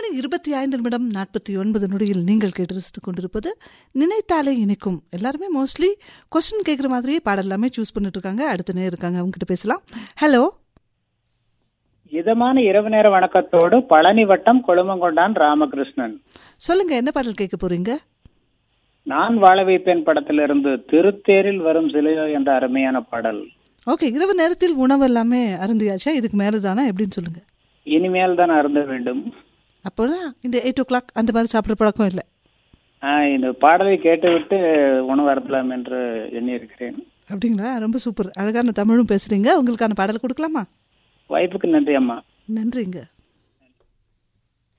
மணி இருபத்தி ஐந்து நிமிடம் நாற்பத்தி ஒன்பது நொடியில் நீங்கள் கேட்டு ரசித்துக் கொண்டிருப்பது நினைத்தாலே இணைக்கும் எல்லாருமே மோஸ்ட்லி கொஸ்டின் கேட்குற மாதிரியே பாடல் எல்லாமே சூஸ் பண்ணிட்டு இருக்காங்க அடுத்த நேரம் இருக்காங்க அவங்க கிட்ட பேசலாம் ஹலோ இதமான இரவு நேர வணக்கத்தோடு பழனி வட்டம் கொழுமங்கொண்டான் ராமகிருஷ்ணன் சொல்லுங்க என்ன பாடல் கேட்க போறீங்க நான் வாழ வைப்பேன் படத்திலிருந்து திருத்தேரில் வரும் சிலையோ என்ற அருமையான பாடல் ஓகே இரவு நேரத்தில் உணவு எல்லாமே அருந்தியாச்சா இதுக்கு மேலே தானே எப்படின்னு சொல்லுங்க இனிமேல் தான் அருந்த வேண்டும் அப்போனா இந்த எயிட் ஓ கிளாக் அந்த மாதிரி சாப்பிட்ற பழக்கம் இல்லை ஆஹ் இந்த பாடலை கேட்டுவிட்டு உணவு அருந்தலாம் என்று எண்ணியிருக்கிறேன் அப்படிங்களா ரொம்ப சூப்பர் அழகான தமிழும் பேசுறீங்க உங்களுக்கான பாடல் கொடுக்கலாமா வாய்ப்புக்கு நன்றி அம்மா நன்றிங்க